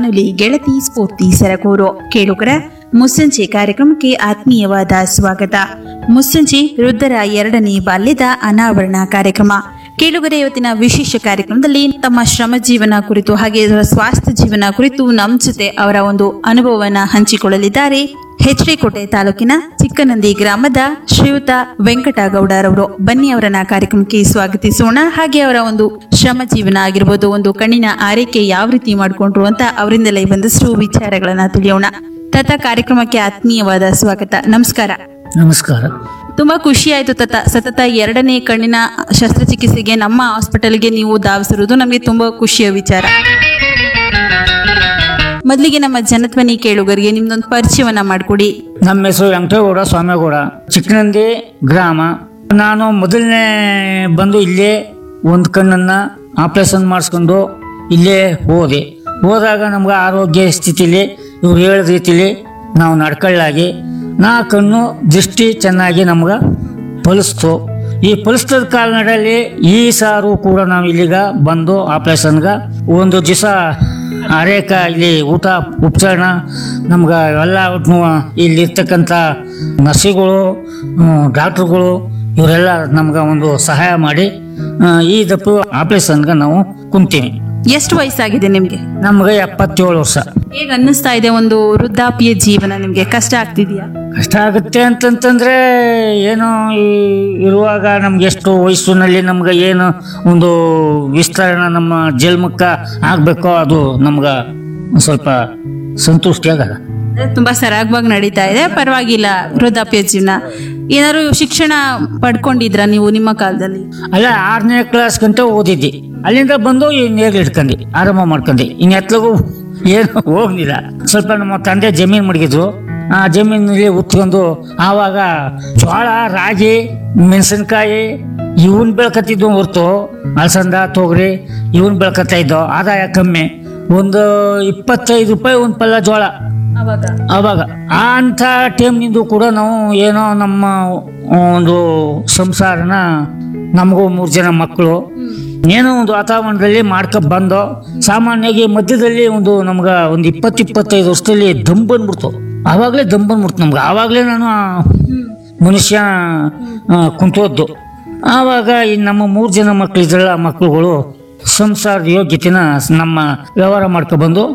ಬಾನುಲಿ ಗೆಳತಿ ಸ್ಫೂರ್ತಿ ಸರಗೂರು ಕೇಳುಗರ ಮುಸ್ಸಂಜೆ ಕಾರ್ಯಕ್ರಮಕ್ಕೆ ಆತ್ಮೀಯವಾದ ಸ್ವಾಗತ ಮುಸ್ಸಂಜೆ ವೃದ್ಧರ ಎರಡನೇ ಬಾಲ್ಯದ ಅನಾವರಣ ಕಾರ್ಯಕ್ರಮ ಕೇಳುಗರ ಇವತ್ತಿನ ವಿಶೇಷ ಕಾರ್ಯಕ್ರಮದಲ್ಲಿ ತಮ್ಮ ಶ್ರಮ ಜೀವನ ಕುರಿತು ಹಾಗೆ ಅವರ ಸ್ವಾಸ್ಥ್ಯ ಜೀವನ ಕುರಿತು ನಮ್ಮ ಜೊತೆ ಅವರ ಒಂದು ಅನುಭವವನ್ನ ಹಂಚಿಕೊಳ್ಳಲಿದ್ದಾರೆ ಕೋಟೆ ತಾಲೂಕಿನ ಚಿಕ್ಕನಂದಿ ಗ್ರಾಮದ ಶ್ರೀಯುತ ವೆಂಕಟಗೌಡರವರು ಬನ್ನಿ ಅವರನ್ನ ಕಾರ್ಯಕ್ರಮಕ್ಕೆ ಸ್ವಾಗತಿಸೋಣ ಹಾಗೆ ಅವರ ಒಂದು ಶ್ರಮ ಜೀವನ ಆಗಿರ್ಬೋದು ಒಂದು ಕಣ್ಣಿನ ಆರೈಕೆ ಯಾವ ರೀತಿ ಮಾಡ್ಕೊಂಡ್ರು ಅಂತ ಅವರಿಂದಲೇ ಒಂದಷ್ಟು ವಿಚಾರಗಳನ್ನ ತಿಳಿಯೋಣ ತತ ಕಾರ್ಯಕ್ರಮಕ್ಕೆ ಆತ್ಮೀಯವಾದ ಸ್ವಾಗತ ನಮಸ್ಕಾರ ನಮಸ್ಕಾರ ತುಂಬಾ ಖುಷಿ ಆಯ್ತು ತತ ಸತತ ಎರಡನೇ ಕಣ್ಣಿನ ಶಸ್ತ್ರಚಿಕಿತ್ಸೆಗೆ ನಮ್ಮ ಹಾಸ್ಪಿಟಲ್ಗೆ ನೀವು ಧಾವಿಸಿರುವುದು ನಮಗೆ ತುಂಬಾ ಖುಷಿಯ ವಿಚಾರ ಮೊದಲಿಗೆ ನಮ್ಮ ಜನಧ್ವನಿ ಕೇಳುಗರಿಗೆ ನಿಮ್ದೊಂದು ಪರಿಚಯವನ್ನ ಮಾಡಿಕೊಡಿ ನಮ್ಮ ಹೆಸರು ವೆಂಕಟೇಗೌಡ ಸ್ವಾಮೇಗೌಡ ಚಿಕ್ಕನಂದಿ ಗ್ರಾಮ ನಾನು ಮೊದಲನೇ ಬಂದು ಇಲ್ಲೇ ಒಂದು ಕಣ್ಣನ್ನು ಆಪರೇಷನ್ ಮಾಡಿಸ್ಕೊಂಡು ಇಲ್ಲೇ ಹೋದೆ ಹೋದಾಗ ನಮ್ಗೆ ಆರೋಗ್ಯ ಸ್ಥಿತಿಲಿ ಇವ್ರು ಹೇಳಿದ ರೀತಿಲಿ ನಾವು ನಡ್ಕೊಳ್ಳಾಗಿ ನಾ ಕಣ್ಣು ದೃಷ್ಟಿ ಚೆನ್ನಾಗಿ ನಮ್ಗೆ ಫಲಿಸ್ತು ಈ ಫಲಿಸ್ತದ ಕಾಲದಲ್ಲಿ ಈ ಸಾರು ಕೂಡ ನಾವು ಇಲ್ಲಿಗ ಬಂದು ಆಪರೇಷನ್ಗೆ ಒಂದು ದಿವಸ ಅರೇಕ ಇಲ್ಲಿ ಊಟ ಉಪಚಾರ ನಮ್ಗೆ ಎಲ್ಲ ಒಟ್ಟು ಇಲ್ಲಿರ್ತಕ್ಕಂಥ ನರ್ಸಿಗಳು ಡಾಕ್ಟ್ರುಗಳು ಇವರೆಲ್ಲ ನಮ್ಗೆ ಒಂದು ಸಹಾಯ ಮಾಡಿ ಆ, ಈ ದಪ್ಪು ಆಪರೇಷನ್ಗೆ ನಾವು ಕುಂತೀವಿ ಎಷ್ಟು ವಯಸ್ಸಾಗಿದೆ ನಿಮ್ಗೆ ನಮ್ಗೆ ಎಪ್ಪತ್ತೇಳು ವರ್ಷ ಹೇಗೆ ಅನ್ನಿಸ್ತಾ ಇದೆ ಒಂದು ವೃದ್ಧಾಪ್ಯ ಜೀವನ ನಿಮ್ಗೆ ಕಷ್ಟ ಆಗ್ತಿದ್ಯಾ ಕಷ್ಟ ಆಗುತ್ತೆ ಅಂತಂತಂದ್ರೆ ಏನೋ ಈ ಇರುವಾಗ ನಮ್ಗೆ ಎಷ್ಟು ವಯಸ್ಸಿನಲ್ಲಿ ನಮ್ಗೆ ಏನು ಒಂದು ವಿಸ್ತರಣೆ ನಮ್ಮ ಜನ್ಮಕ್ಕೆ ಆಗಬೇಕೋ ಅದು ನಮ್ಗೆ ಒಂದ್ ಸ್ವಲ್ಪ ಸಂತುಷ್ಟಿ ಆಗಲ್ಲ ಅಂದ್ರೆ ತುಂಬಾ ಸರಾಗವಾಗಿ ನಡೀತಾ ಇದೆ ಪರವಾಗಿಲ್ಲ ವೃದ್ಧಾಪ್ಯ ಜೀವನ ಏನಾದ್ರು ಶಿಕ್ಷಣ ಪಡ್ಕೊಂಡಿದ್ರ ನೀವು ನಿಮ್ಮ ಕಾಲದಲ್ಲಿ ಅಲ್ಲ ಆರನೇ ಕ್ಲಾಸ್ ಗಂಟ ಓದಿದ್ದಿ ಅಲ್ಲಿಂದ ಬಂದು ಈ ನೇರ್ಲು ಇಟ್ಕೊಂಡಿ ಆರಂಭ ಮಾಡ್ಕೊಂಡಿ ಇನ್ನು ಎತ್ಲಗೂ ಏನು ಹೋಗ್ಲಿಲ್ಲ ಸ್ವಲ್ಪ ನಮ್ಮ ತಂದೆ ಜಮೀನು ಮಡಗಿದ್ರು ಆ ಜಮೀನಲ್ಲಿ ಉತ್ಕೊಂಡು ಆವಾಗ ಜೋಳ ರಾಗಿ ಮೆಣಸಿನ್ಕಾಯಿ ಇವನ್ ಬೆಳ್ಕತ್ತಿದ್ವು ಹೊರ್ತು ಅಲಸಂದ ತೊಗರಿ ಇವನ್ ಬೆಳ್ಕತ್ತಾ ಇದ್ದೋ ಆದಾಯ ಕಮ್ಮಿ ಒಂದು ಇಪ್ಪತ್ತೈದು ರೂಪಾಯಿ ಒಂದು ಪಲ್ಲ ಜೋಳ ಅವಾಗ ಆವಾಗ ಆ ಅಂಥ ಟೈಮ್ನಿಂದ ಕೂಡ ನಾವು ಏನೋ ನಮ್ಮ ಒಂದು ಸಂಸಾರನ ನಮಗೂ ಮೂರು ಜನ ಮಕ್ಕಳು ಏನೋ ಒಂದು ವಾತಾವರಣದಲ್ಲಿ ಮಾಡ್ಕೊಂಡು ಬಂದು ಸಾಮಾನ್ಯವಾಗಿ ಮಧ್ಯದಲ್ಲಿ ಒಂದು ನಮ್ಗೆ ಒಂದು ಇಪ್ಪತ್ತು ಇಪ್ಪತ್ತೈದು ವರ್ಷದಲ್ಲಿ ದಮ್ ಬಂದ್ಬಿಡ್ತು ಆವಾಗಲೇ ದಮ್ ಬಂದ್ಬಿಡ್ತು ನಮ್ಗೆ ಆವಾಗಲೇ ನಾನು ಆ ಮನುಷ್ಯ ಆ, ಕುಂತೋದ್ದು ಆವಾಗ ಈ ನಮ್ಮ ಮೂರು ಜನ ಮಕ್ಕಳಿದ್ರಲ್ಲ ಆ ಮಕ್ಕಳುಗಳು ಸಂಸಾರದ ಯೋಗ್ಯತೆನ ನಮ್ಮ ವ್ಯವಹಾರ ಮಾಡ್ಕೊಬಂದು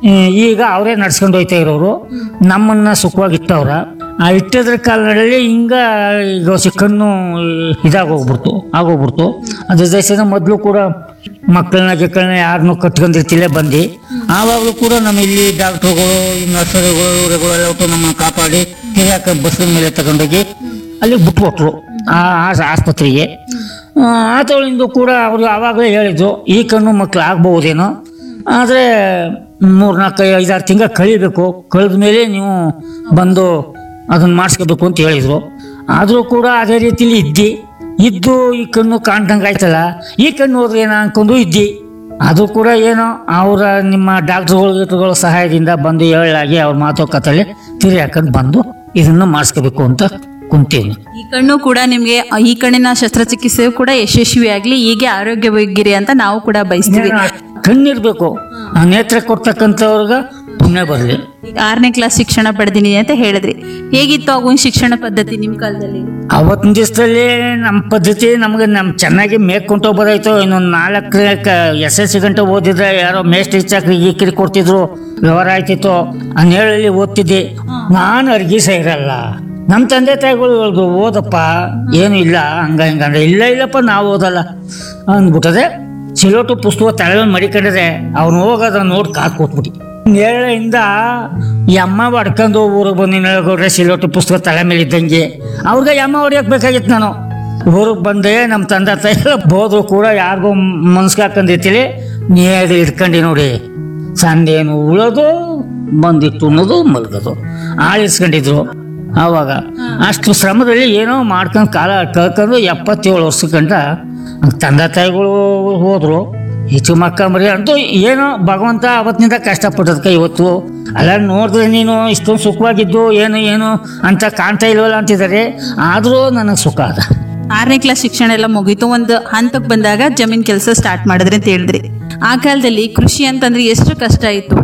ಈಗ ಅವರೇ ನಡ್ಸ್ಕೊಂಡು ಹೋಯ್ತಾ ಇರೋರು ನಮ್ಮನ್ನ ಸುಖವಾಗಿ ಇಟ್ಟವ್ರ ಆ ಇಟ್ಟದ್ರ ಕಾಲದಲ್ಲಿ ಹಿಂಗ ಈಗ ಹೊಸ ಕಣ್ಣು ಇದಾಗೋಗ್ಬಿಡ್ತು ಆಗೋಗ್ಬಿಡ್ತು ಅದ್ರ ಜೊತೆ ಮೊದಲು ಕೂಡ ಮಕ್ಕಳನ್ನ ಗಿಕ್ಕಳನ್ನ ಯಾರನ್ನೂ ಕಟ್ಕೊಂಡಿರ್ತಿಲ್ಲೇ ಬಂದು ಆವಾಗಲೂ ಕೂಡ ನಮ್ಮ ಇಲ್ಲಿ ಡಾಕ್ಟ್ರುಗಳು ಈ ನರ್ಸರಿಗಳು ಇವರುಗಳೆಲ್ಲ ಒಟ್ಟು ನಮ್ಮನ್ನ ಕಾಪಾಡಿ ಹಿರಿಯಾಕ ಬಸ್ ಮೇಲೆ ತಗೊಂಡೋಗಿ ಅಲ್ಲಿ ಬಿಟ್ಬಿಟ್ರು ಆ ಆ- ಆಸ್ಪತ್ರೆಗೆ ಆ, ಆತಗಳಿಂದ ಕೂಡ ಅವರು ಆವಾಗಲೇ ಹೇಳಿದ್ರು ಈ ಕಣ್ಣು ಮಕ್ಕಳು ಆಗ್ಬಹುದೇನೋ ಆದರೆ ಮೂರ್ನಾಲ್ಕು ಐದಾರು ತಿಂಗಳು ಕಳಿಬೇಕು ಕಳೆದ ಮೇಲೆ ನೀವು ಬಂದು ಅದನ್ನ ಮಾಡಿಸ್ಕೋಬೇಕು ಅಂತ ಹೇಳಿದ್ರು ಆದರೂ ಕೂಡ ಅದೇ ರೀತಿಲಿ ಇದ್ದಿ ಇದ್ದು ಈ ಕಣ್ಣು ಕಾಣ್ದಂಗೆ ಆಯ್ತಲ್ಲ ಈ ಕಣ್ಣು ಹೋದ್ರೆ ಏನೋ ಅನ್ಕೊಂಡು ಇದ್ದಿ ಅದು ಕೂಡ ಏನೋ ಅವರ ನಿಮ್ಮ ಡಾಕ್ಟ್ರುಗಳು ಗೀಟ್ರುಗಳ ಸಹಾಯದಿಂದ ಬಂದು ಹೇಳಾಗಿ ಅವ್ರ ಮಾತುಕತೆಯಲ್ಲಿ ತಿರಿ ಹಾಕೊಂಡು ಬಂದು ಇದನ್ನು ಮಾಡಿಸ್ಕೋಬೇಕು ಅಂತ ಕುಂತೀನಿ ಈ ಕಣ್ಣು ಕೂಡ ನಿಮ್ಗೆ ಈ ಕಣ್ಣಿನ ಶಸ್ತ್ರಚಿಕಿತ್ಸೆಯು ಕೂಡ ಯಶಸ್ವಿಯಾಗ್ಲಿ ಹೀಗೆ ಆರೋಗ್ಯವಾಗಿರಿ ಅಂತ ನಾವು ಕೂಡ ಬಯಸ್ತೀವಿ ಕಣ್ಣಿರ್ಬೇಕು ಆ ನೇತ್ರ ಕೊಡ್ತಕ್ಕಂಥವ್ರಿಗೆ ಪುಣ್ಯ ಬರಲಿ ಆರನೇ ಕ್ಲಾಸ್ ಶಿಕ್ಷಣ ಪಡೆದಿನಿ ಅಂತ ಹೇಳಿದ್ರಿ ಹೇಗಿತ್ತು ಆಗುವ ಶಿಕ್ಷಣ ಪದ್ಧತಿ ನಿಮ್ ಕಾಲದಲ್ಲಿ ಅವತ್ತಿನ ದಿವಸದಲ್ಲಿ ನಮ್ಮ ಪದ್ಧತಿ ನಮ್ಗೆ ನಮ್ ಚೆನ್ನಾಗಿ ಮೇಲ್ಕೊಂತ ಹೋಗೋದಾಯ್ತು ಇನ್ನೊಂದು ನಾಲ್ಕು ಎಸ್ ಎಸ್ ಸಿ ಗಂಟೆ ಓದಿದ್ರೆ ಯಾರೋ ಮೇಸ್ಟ್ ಚಾಕ್ರಿ ಈ ಕಿರಿ ಕೊಡ್ತಿದ್ರು ವ್ಯವಹಾರ ಆಯ್ತಿತ್ತು ಹನ್ನೆರಡಲ್ಲಿ ಓದ್ತಿದ್ದೆ ನಾನು ಅರ್ಗಿಸ ಇರಲ್ಲ ನಮ್ಮ ತಂದೆ ತಾಯಿಗಳು ಹೇಳ್ದು ಓದಪ್ಪ ಏನು ಇಲ್ಲ ಹಂಗ ಹಿಂಗ ಅಂದ್ರೆ ಇಲ್ಲ ಇಲ್ಲಪ್ಪ ನಾವು ಓದಲ್ಲ ಅಂದ್ಬಿಟ್ಟದೆ ಸಿಲೋಟು ಪುಸ್ತಕ ತಲೆ ಮಡಿಕೊಂಡಿದೆ ಅವ್ನು ಹೋಗೋದ ನೋಡಿ ಕಾತ್ ಕೂತ್ಬಿಟ್ಟು ನೇರಳೆಯಿಂದ ಈ ಅಮ್ಮ ಹೊಡ್ಕೊಂಡು ಊರಿಗೆ ಬಂದು ಹೇಳ್ಕೊಡ್ರೆ ಸಿಲೋಟು ಪುಸ್ತಕ ತಲೆ ಮೇಲೆ ಇದ್ದಂಗೆ ಅವ್ರಿಗೆ ಈ ಅಮ್ಮ ಹೊಡಿಯಕ್ ಬೇಕಾಗಿತ್ತು ನಾನು ಊರಿಗೆ ಬಂದೆ ನಮ್ಮ ತಂದೆ ತಾಯಿ ಎಲ್ಲ ಬೋದ್ರು ಕೂಡ ಯಾರಿಗೂ ಮನ್ಸ್ಗೆ ಹಾಕೊಂಡಿರ್ತೀವಿ ನೇರ ಇಟ್ಕೊಂಡು ನೋಡಿ ಸಂದೇನು ಉಳೋದು ಬಂದಿಟ್ಟು ಅನ್ನೋದು ಮಲ್ಗೋದು ಆಳಿಸ್ಕೊಂಡಿದ್ರು ಆವಾಗ ಅಷ್ಟು ಶ್ರಮದಲ್ಲಿ ಏನೋ ಮಾಡ್ಕೊಂಡು ಕಾಲ ಕಳ್ಕೊಂಡು ಎಪ್ಪತ್ತೇಳು ವರ್ಷ ಗಂಟ ತಂದೆ ತಾಯಿಗಳು ಹೋದ್ರು ಹೆಚ್ಚು ಮಕ್ಕ ಮರಿ ಅಂತೂ ಏನೋ ಭಗವಂತ ಅವತ್ತಿನಿಂದ ಕಷ್ಟಪಟ್ಟದಕ್ಕೆ ಇವತ್ತು ಅಲ್ಲ ನೋಡಿದ್ರೆ ನೀನು ಇಷ್ಟೊಂದು ಸುಖವಾಗಿದ್ದು ಏನು ಏನು ಅಂತ ಕಾಣ್ತಾ ಇಲ್ವಲ್ಲ ಅಂತಿದ್ದಾರೆ ಆದರೂ ನನಗೆ ಸುಖ ಅದ ಆರನೇ ಕ್ಲಾಸ್ ಶಿಕ್ಷಣ ಎಲ್ಲ ಮುಗೀತು ಒಂದು ಹಂತಕ್ಕೆ ಬಂದಾಗ ಜಮೀನ್ ಕೆಲಸ ಸ್ಟಾರ್ಟ್ ಮಾಡಿದ್ರಿ ಅಂತ ಹೇಳಿದ್ರಿ ಆ ಕಾಲದಲ್ಲಿ ಕೃಷಿ ಅಂತಂದ್ರೆ ಎಷ್ಟು ಕಷ್ಟ ಇತ್ತು